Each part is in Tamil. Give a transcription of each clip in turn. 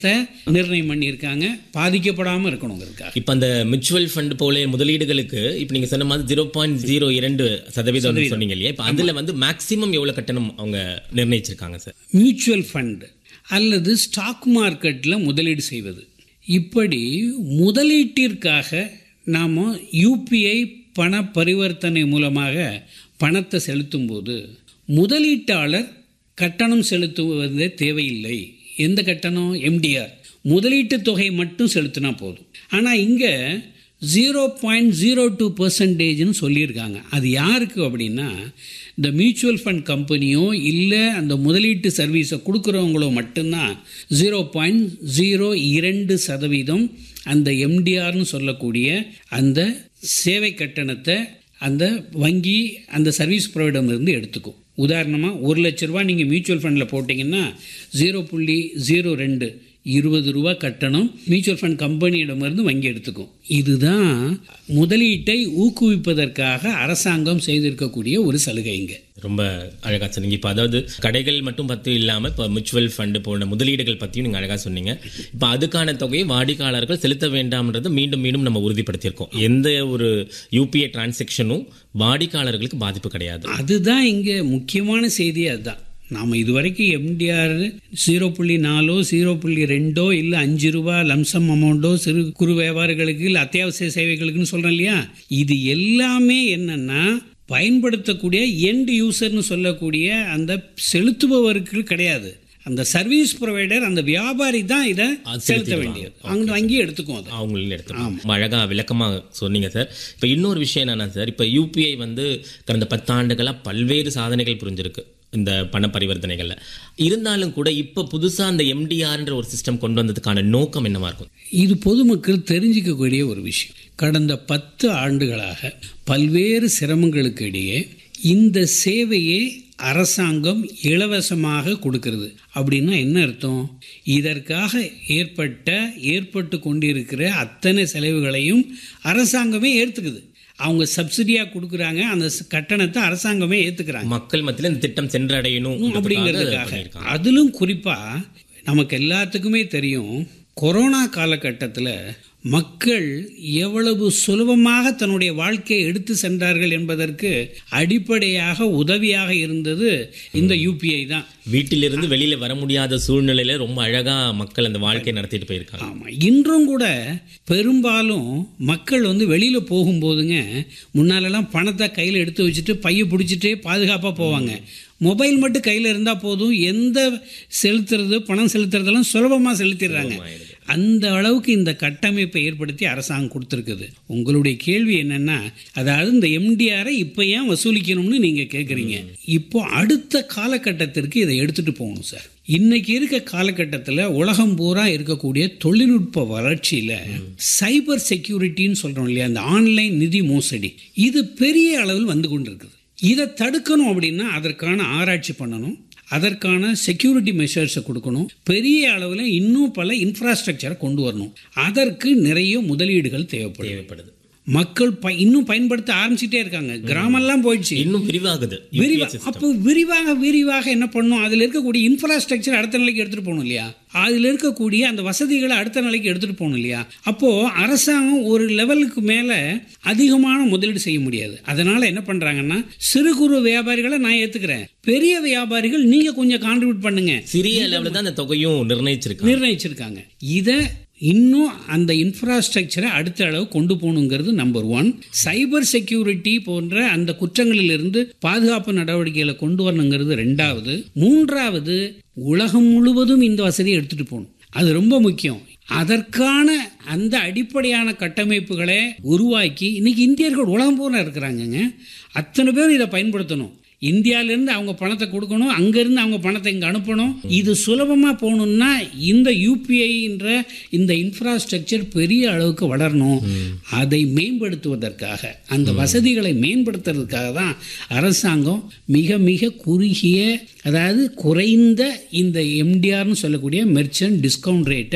நிர்ணயம் பண்ணியிருக்காங்க பாதிக்கப்படாமல் இருக்கணுங்கிறதுக்காக இப்போ அந்த மியூச்சுவல் ஃபண்ட் போல முதலீடுகளுக்கு இப்போ நீங்க சொன்ன மாதிரி ஜீரோ பாயிண்ட் ஜீரோ இரண்டு சதவீதம் சொன்னீங்க இல்லையா இப்போ அதுல வந்து மேக்ஸிமம் எவ்வளவு கட்டணம் அவங்க நிர்ணயிச்சிருக்காங்க சார் மியூச்சுவல் ஃபண்ட் அல்லது ஸ்டாக் மார்க்கெட்டில் முதலீடு செய்வது இப்படி முதலீட்டிற்காக நாம் யூபிஐ பண பரிவர்த்தனை மூலமாக பணத்தை செலுத்தும்போது முதலீட்டாளர் கட்டணம் செலுத்துவதே தேவையில்லை எந்த கட்டணம் எம்டிஆர் முதலீட்டு தொகை மட்டும் செலுத்தினா போதும் ஆனால் இங்கே ஜீரோ பாயிண்ட் ஜீரோ டூ பர்சன்டேஜ்னு சொல்லியிருக்காங்க அது யாருக்கு அப்படின்னா இந்த மியூச்சுவல் ஃபண்ட் கம்பெனியோ இல்லை அந்த முதலீட்டு சர்வீஸை கொடுக்குறவங்களோ மட்டும்தான் ஜீரோ பாயிண்ட் ஜீரோ இரண்டு சதவீதம் அந்த எம்டிஆர்னு சொல்லக்கூடிய அந்த சேவை கட்டணத்தை அந்த வங்கி அந்த சர்வீஸ் ப்ரொவைடர்லேருந்து எடுத்துக்கும் உதாரணமாக ஒரு லட்ச ரூபா நீங்கள் மியூச்சுவல் ஃபண்டில் போட்டிங்கன்னா ஜீரோ புள்ளி ஜீரோ ரெண்டு இருபது ரூபா கட்டணம் மியூச்சுவல் ஃபண்ட் கம்பெனியிடமிருந்து வங்கி எடுத்துக்கும் இதுதான் முதலீட்டை ஊக்குவிப்பதற்காக அரசாங்கம் செய்திருக்கக்கூடிய ஒரு சலுகைங்க ரொம்ப அழகா சொன்னீங்க இப்போ அதாவது கடைகள் மட்டும் பற்றி இல்லாம இப்போ மியூச்சுவல் ஃபண்டு போன்ற முதலீடுகள் பற்றியும் நீங்க அழகா சொன்னீங்க இப்போ அதுக்கான தொகையை வாடிக்கையாளர்கள் செலுத்த வேண்டாம்ன்றதை மீண்டும் மீண்டும் நம்ம உறுதிப்படுத்தியிருக்கோம் எந்த ஒரு யூபிஐ டிரான்சாக்ஷனும் வாடிக்கையாளர்களுக்கு பாதிப்பு கிடையாது அதுதான் இங்கே முக்கியமான செய்தி அதுதான் நாம் இதுவரைக்கும் எம்டிஆர் ஜீரோ புள்ளி நாலோ ஜீரோ புள்ளி ரெண்டோ இல்லை அஞ்சு ரூபா லம்சம் அமௌண்ட்டோ சிறு குறு வியாபாரிகளுக்கு இல்லை அத்தியாவசிய சேவைகளுக்குன்னு சொல்கிறோம் இல்லையா இது எல்லாமே என்னன்னா பயன்படுத்தக்கூடிய எண்ட் யூசர்னு சொல்லக்கூடிய அந்த செலுத்துபவருக்கு கிடையாது அந்த சர்வீஸ் ப்ரொவைடர் அந்த வியாபாரி தான் இதை செலுத்த வேண்டியது அங்கே வங்கி எடுத்துக்கும் அது அவங்களும் எடுத்துக்கலாம் அழகா விளக்கமா சொன்னீங்க சார் இப்போ இன்னொரு விஷயம் என்னன்னா சார் இப்போ யூபிஐ வந்து கடந்த பத்தாண்டுகளா பல்வேறு சாதனைகள் புரிஞ்சிருக்கு இந்த பண பரிவர்த்தனைகள்ல இருந்தாலும் கூட இப்போ புதுசா அந்த எம்டிஆர்ன்ற ஒரு சிஸ்டம் கொண்டு வந்ததுக்கான நோக்கம் என்னவா இருக்கும் இது பொதுமக்கள் தெரிஞ்சிக்கக்கூடிய ஒரு விஷயம் கடந்த பத்து ஆண்டுகளாக பல்வேறு சிரமங்களுக்கு இடையே இந்த சேவையை அரசாங்கம் இலவசமாக கொடுக்கிறது அப்படின்னா என்ன அர்த்தம் இதற்காக ஏற்பட்ட ஏற்பட்டு கொண்டிருக்கிற அத்தனை செலவுகளையும் அரசாங்கமே ஏற்றுக்குது அவங்க சப்சிடியாக கொடுக்குறாங்க அந்த ஸ்- கட்டணத்தை அரசாங்கமே ஏற்றுக்கிறாங்க மக்கள் மத்தியில இந்த திட்டம் சென்றடையணும் அப்படிங்கிறதுக்காக அதிலும் குறிப்பாக நமக்கு எல்லாத்துக்குமே தெரியும் கொரோனா காலகட்டத்தில் மக்கள் எவ்வளவு சுலபமாக தன்னுடைய வாழ்க்கையை எடுத்து சென்றார்கள் என்பதற்கு அடிப்படையாக உதவியாக இருந்தது இந்த யூபிஐ தான் வீட்டிலிருந்து வெளியில வர முடியாத சூழ்நிலையில ரொம்ப அழகா மக்கள் அந்த வாழ்க்கையை நடத்திட்டு போயிருக்காங்க ஆமாம் இன்றும் கூட பெரும்பாலும் மக்கள் வந்து வெளியில் போகும்போதுங்க முன்னாலெல்லாம் பணத்தை கையில் எடுத்து வச்சுட்டு பையை பிடிச்சிட்டு பாதுகாப்பாக போவாங்க மொபைல் மட்டும் கையில் இருந்தால் போதும் எந்த செலுத்துறது பணம் செலுத்துறதெல்லாம் சுலபமாக செலுத்திடுறாங்க அந்த அளவுக்கு இந்த கட்டமைப்பை ஏற்படுத்தி அரசாங்கம் கொடுத்துருக்குது உங்களுடைய கேள்வி என்னன்னா அதாவது இந்த எம்டிஆரை இப்போ ஏன் வசூலிக்கணும்னு நீங்கள் கேட்குறீங்க இப்போ அடுத்த காலகட்டத்திற்கு இதை எடுத்துகிட்டு போகணும் சார் இன்னைக்கு இருக்க காலகட்டத்தில் உலகம் பூரா இருக்கக்கூடிய தொழில்நுட்ப வளர்ச்சியில் சைபர் செக்யூரிட்டின்னு சொல்கிறோம் இல்லையா அந்த ஆன்லைன் நிதி மோசடி இது பெரிய அளவில் வந்து கொண்டிருக்குது இதை தடுக்கணும் அப்படின்னா அதற்கான ஆராய்ச்சி பண்ணணும் அதற்கான செக்யூரிட்டி மெஷர்ஸை கொடுக்கணும் பெரிய அளவில் இன்னும் பல இன்ஃப்ராஸ்ட்ரக்சரை கொண்டு வரணும் அதற்கு நிறைய முதலீடுகள் தேவைப்படும் தேவைப்படுது மக்கள் ப இன்னும் பயன்படுத்த ஆரம்பிச்சிட்டே இருக்காங்க கிராமம்லாம் போயிடுச்சு இன்னும் விரிவாகுது விரிவா UPI system. அப்போ விரிவாக விரிவாக என்ன பண்ணும் அதில் இருக்கக்கூடிய இன்ஃப்ராஸ்ட்ரக்சர் அடுத்த நிலைக்கு எடுத்துகிட்டு போகணும் இல்லையா அதில் இருக்கக்கூடிய அந்த வசதிகளை அடுத்த நிலைக்கு எடுத்துகிட்டு போகணும் இல்லையா அப்போது அரசாங்கம் ஒரு லெவலுக்கு மேலே அதிகமான முதலீடு செய்ய முடியாது அதனால் என்ன பண்ணுறாங்கன்னா சிறு குறு வியாபாரிகளை நான் ஏற்றுக்கிறேன் பெரிய வியாபாரிகள் நீங்கள் கொஞ்சம் கான்ட்ரிபியூட் பண்ணுங்க சிறிய அளவுல தான் அந்த தொகையும் நிர்ணயிச்சிருக்காங்க நிர்ணயிச்சிருக்காங்க இதை இன்னும் அந்த இன்ஃப்ராஸ்ட்ரக்சரை அடுத்த அளவு கொண்டு போகணுங்கிறது நம்பர் ஒன் சைபர் செக்யூரிட்டி போன்ற அந்த குற்றங்களிலிருந்து பாதுகாப்பு நடவடிக்கைகளை கொண்டு வரணுங்கிறது ரெண்டாவது மூன்றாவது உலகம் முழுவதும் இந்த வசதியை எடுத்துட்டு போகணும் அது ரொம்ப முக்கியம் அதற்கான அந்த அடிப்படையான கட்டமைப்புகளை உருவாக்கி இன்னைக்கு இந்தியர்கள் உலகம் பூரா இருக்கிறாங்கங்க அத்தனை பேர் இதை பயன்படுத்தணும் இந்தியாவிலேருந்து அவங்க பணத்தை கொடுக்கணும் அங்கேருந்து அவங்க பணத்தை இங்கே அனுப்பணும் இது சுலபமாக போகணுன்னா இந்த யூபிஐன்ற இந்த இன்ஃப்ராஸ்ட்ரக்சர் பெரிய அளவுக்கு வளரணும் அதை மேம்படுத்துவதற்காக அந்த வசதிகளை மேம்படுத்துறதுக்காக தான் அரசாங்கம் மிக மிக குறுகிய அதாவது குறைந்த இந்த எம்டிஆர்னு சொல்லக்கூடிய மெர்ச்சன்ட் டிஸ்கவுண்ட் ரேட்டை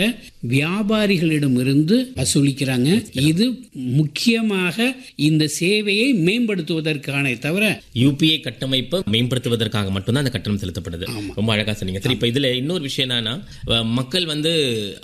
வியாபாரிகளிடமிருந்து வசூலிக்கிறாங்க இது முக்கியமாக இந்த சேவையை மேம்படுத்துவதற்கான தவிர யூபிஐ கட்டமைப்பை மேம்படுத்துவதற்காக மட்டும்தான் அந்த கட்டணம் செலுத்தப்படுது ரொம்ப அழகா சொன்னீங்க சரி இப்போ இதுல இன்னொரு விஷயம் என்னன்னா அஹ், மக்கள் வந்து